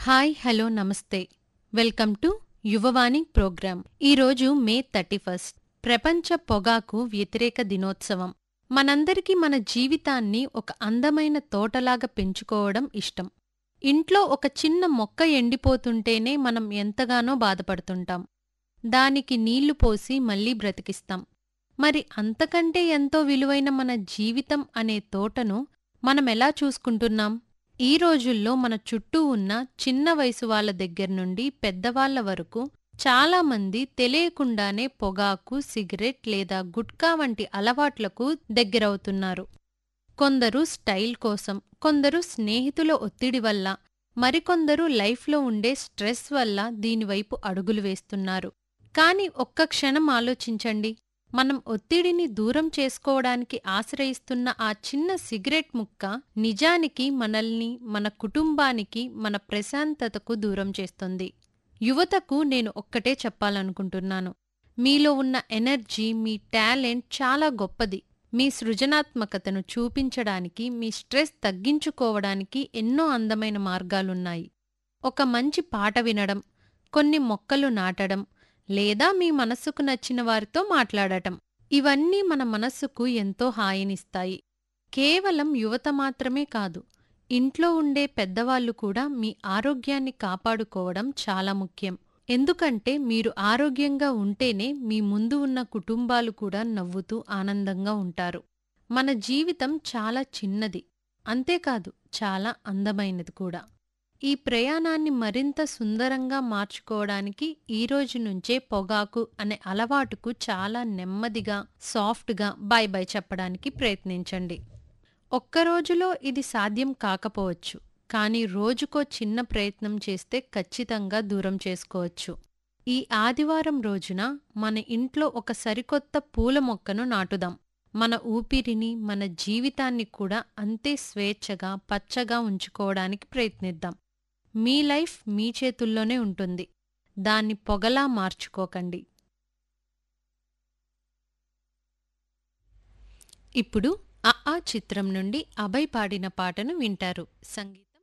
hi hello namaste welcome to Yuvavani programme ఈరోజు May thirty first ప్రపంచ పొగాకు వ్యతిరేక దినోత్సవం మనందరికీ మన జీవితాన్ని ఒక అందమైన తోటలాగా పెంచుకోవడం ఇష్టం ఇంట్లో ఒక చిన్న మొక్క ఎండిపోతుంటేనే మనం ఎంతగానో బాధపడుతుంటాం దానికి నీళ్లు పోసి మళ్ళీ బ్రతికిస్తాం మరి అంతకంటే ఎంతో విలువైన మన జీవితం అనే తోటను మనమెలా చూసుకుంటున్నాం ఈ రోజుల్లో మన చుట్టూ ఉన్న చిన్న వయసు వాళ్ళ దగ్గర్నుండి పెద్దవాళ్ల వరకు చాలామంది తెలియకుండానే పొగాకు సిగరెట్ లేదా గుట్కా వంటి అలవాట్లకు దగ్గరవుతున్నారు కొందరు స్టైల్ కోసం కొందరు స్నేహితుల ఒత్తిడి వల్ల మరికొందరు లైఫ్లో ఉండే స్ట్రెస్ వల్ల దీనివైపు అడుగులు వేస్తున్నారు కాని ఒక్క క్షణం ఆలోచించండి మనం ఒత్తిడిని దూరం చేసుకోవడానికి ఆశ్రయిస్తున్న ఆ చిన్న సిగరెట్ ముక్క నిజానికి మనల్ని మన కుటుంబానికి మన ప్రశాంతతకు దూరం చేస్తుంది యువతకు నేను ఒక్కటే చెప్పాలనుకుంటున్నాను మీలో ఉన్న ఎనర్జీ మీ టాలెంట్ చాలా గొప్పది మీ సృజనాత్మకతను చూపించడానికి మీ స్ట్రెస్ తగ్గించుకోవడానికి ఎన్నో అందమైన మార్గాలున్నాయి ఒక మంచి పాట వినడం కొన్ని మొక్కలు నాటడం లేదా మీ మనస్సుకు నచ్చిన వారితో మాట్లాడటం ఇవన్నీ మన మనస్సుకు ఎంతో హాయినిస్తాయి కేవలం యువత మాత్రమే కాదు ఇంట్లో ఉండే పెద్దవాళ్లు కూడా మీ ఆరోగ్యాన్ని కాపాడుకోవడం చాలా ముఖ్యం ఎందుకంటే మీరు ఆరోగ్యంగా ఉంటేనే మీ ముందు ఉన్న కుటుంబాలు కూడా నవ్వుతూ ఆనందంగా ఉంటారు మన జీవితం చాలా చిన్నది అంతేకాదు చాలా అందమైనది కూడా ఈ ప్రయాణాన్ని మరింత సుందరంగా మార్చుకోవడానికి ఈ రోజు నుంచే పొగాకు అనే అలవాటుకు చాలా నెమ్మదిగా సాఫ్ట్గా బై బై చెప్పడానికి ప్రయత్నించండి ఒక్క రోజులో ఇది సాధ్యం కాకపోవచ్చు కానీ రోజుకో చిన్న ప్రయత్నం చేస్తే ఖచ్చితంగా దూరం చేసుకోవచ్చు ఈ ఆదివారం రోజున మన ఇంట్లో ఒక సరికొత్త పూల మొక్కను నాటుదాం మన ఊపిరిని మన జీవితాన్ని కూడా అంతే స్వేచ్ఛగా పచ్చగా ఉంచుకోవడానికి ప్రయత్నిద్దాం మీ లైఫ్ మీ చేతుల్లోనే ఉంటుంది దాన్ని పొగలా మార్చుకోకండి ఇప్పుడు ఆ ఆ చిత్రం నుండి అభయ్ పాడిన పాటను వింటారు సంగీతం